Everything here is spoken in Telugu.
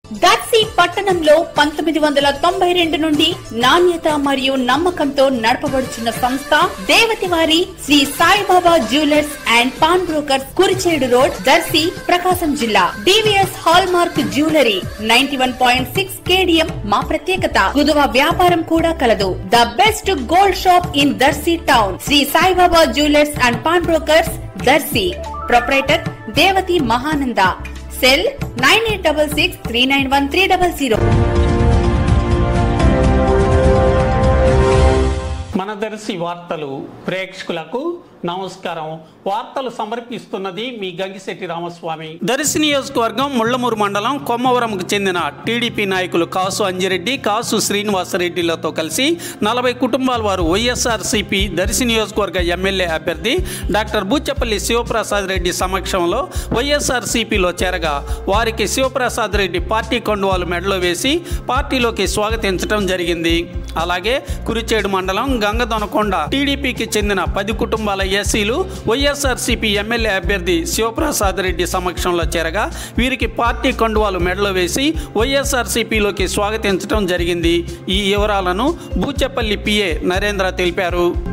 దర్శి పట్టణంలో పంతొమ్మిది వందల తొంభై రెండు నుండి నాణ్యత మరియు నమ్మకంతో నడపబడుచున్న సంస్థ దేవతివారి Shri Saibaba jewellers and pawn brokers Kurichedu road Darsi Prakasam జిల్లా DVS hallmark jewellery ninety one point six KDM మా ప్రత్యేకత కుదువ వ్యాపారం కూడా కలదు the best gold shop in Darsi town Shri Saibaba jewellers and pawn brokers Darsi proprietor Devathi Mahananda cell nine eight double six three nine one three double zero మన దర్శి వార్తలు ప్రేక్షకులకు నమస్కారం వార్తలు సమర్పిస్తున్నది మీ గంగిశెట్టి రామస్వామి దర్శి నియోజకవర్గం ముళ్లమూరు మండలం కొమ్మవరంకు చెందిన టీడీపీ నాయకులు కాసు అంజిరెడ్డి కాసు శ్రీనివాసరెడ్డిలతో కలిసి నలభై కుటుంబాల వారు వైఎస్ఆర్సీపీ దర్శి నియోజకవర్గ ఎమ్మెల్యే అభ్యర్థి డాక్టర్ బూచపల్లి శివప్రసాద్ రెడ్డి సమక్షంలో వైఎస్ఆర్సీపీలో చేరగా వారికి శివప్రసాద్ రెడ్డి పార్టీ కండువాలు మెడలో వేసి పార్టీలోకి స్వాగతించడం జరిగింది అలాగే కురిచేడు మండలం గంగదొనకొండ టీడీపీకి చెందిన పది కుటుంబాల ఎస్సీలు వైఎస్ఆర్సీపీ ఎమ్మెల్యే అభ్యర్థి శివప్రసాద్ రెడ్డి సమక్షంలో చేరగా వీరికి పార్టీ కండువాలు మెడలో వేసి వైఎస్ఆర్సీపీలోకి స్వాగతించడం జరిగింది ఈ వివరాలను బూచెపల్లి పిఏ నరేంద్ర తెలిపారు